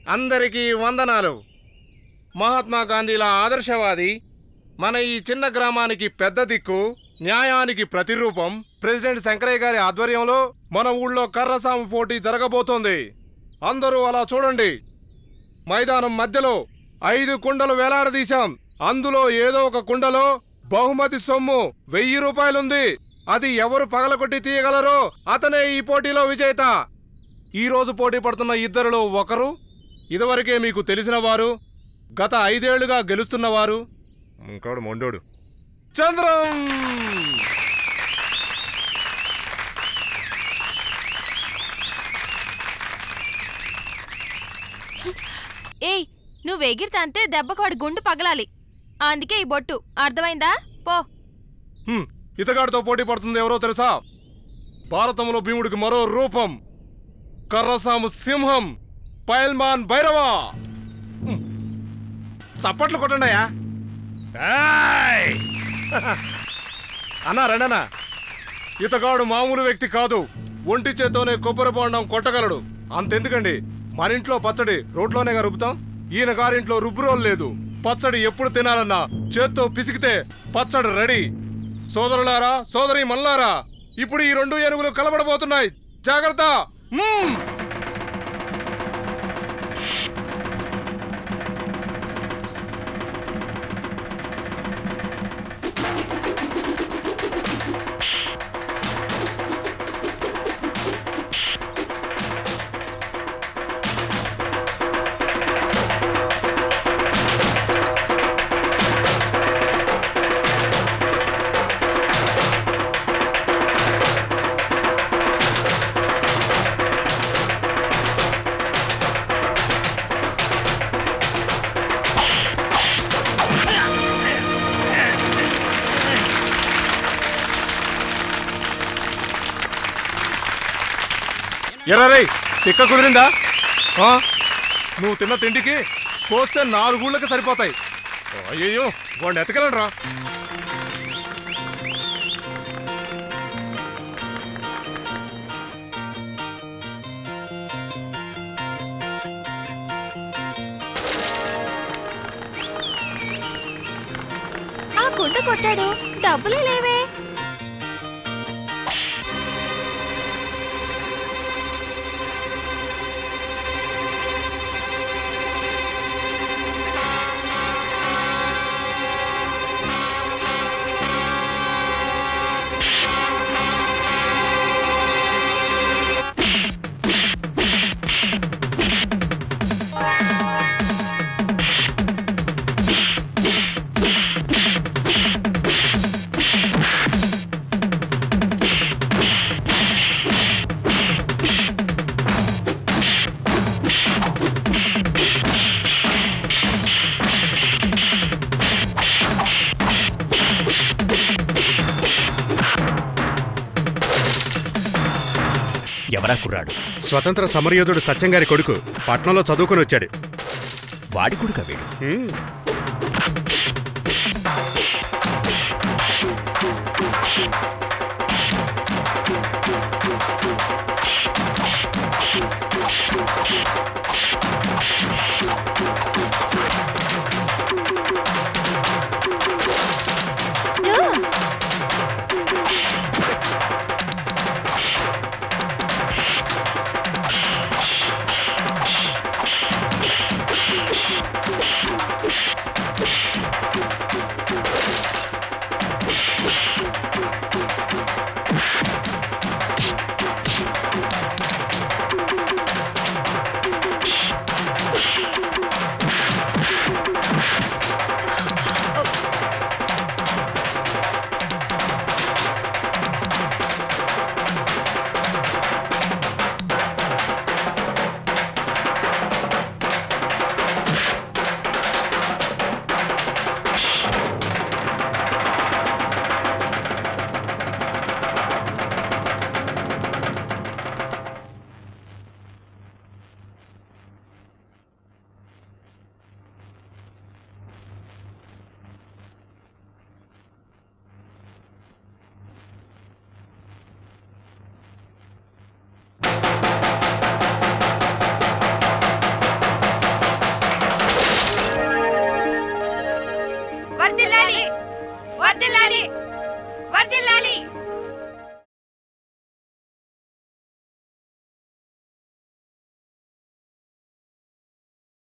అందరికీ వందనాలు మహాత్మా గాంధీల ఆదర్శవాది మన ఈ చిన్న గ్రామానికి పెద్ద దిక్కు న్యాయానికి ప్రతిరూపం ప్రెసిడెంట్ శంకరయ్య గారి ఆధ్వర్యంలో మన ఊళ్ళో కర్రసాము పోటీ జరగబోతోంది అందరూ అలా చూడండి మైదానం మధ్యలో ఐదు కుండలు వేలాడదీశాం అందులో ఏదో ఒక కుండలో బహుమతి సొమ్ము వెయ్యి రూపాయలుంది అది ఎవరు పగలగొట్టి తీయగలరో అతనే ఈ పోటీలో విజేత ఈ రోజు పోటీ పడుతున్న ఇద్దరిలో ఒకరు ఇదివరకే మీకు తెలిసిన వారు గత ఐదేళ్లుగా గెలుస్తున్నవారు ఇంకోడు మొండోడు చంద్రం ఏయ్ నువ్వు ఎగిరితే అంతే దెబ్బకు వాడి గుండు పగలాలి అందుకే ఈ బొట్టు అర్థమైందా పో హ్మ్, ఇతగాడితో పోటీ పడుతుంది ఎవరో తెలుసా భారతంలో భీముడికి మరో రూపం కర్రసాము సింహం పైల్మాన్ భైరవా హ్మ్. చప్పట్లు కొట్టండియా అన్నా రండన్నా ఇతగాడు మామూలు వ్యక్తి కాదు ఒంటి చేత్తోనే కొబ్బరి బొండం కొట్టగలడు అంతెందుకండి మన ఇంట్లో పచ్చడి రోట్లోనే రుబ్బుతాం ఈయన గారింట్లో రుబ్బురోలు లేదు పచ్చడి ఎప్పుడు తినాలన్నా చేత్తో పిసికితే పచ్చడి రెడీ సోదరులారా సోదరి మల్లారా ఇప్పుడు ఈ రెండు ఏనుగులు కలబడబోతున్నాయి జాగ్రత్త మ్మ్! ఎరా రేయ్ తిక్క కుదిరిందా ఆ? నువ్వు తిన్న తిండికి కోస్తే నాలుగూళ్ళకి సరిపోతాయి అయ్యో వాడిని ఎతకలండి రా ఆ కుండ కొట్టాడు డబ్బులే లేవే ఎవరా కుర్రాడు స్వతంత్ర సమరయోధుడు సత్యంగారి కొడుకు పట్నంలో చదువుకొని వచ్చాడు వాడి కొడుక వీడు హ్మ్. ఆ వర్దిల్లాలి వర్దిల్లాలి వర్దిల్లాలి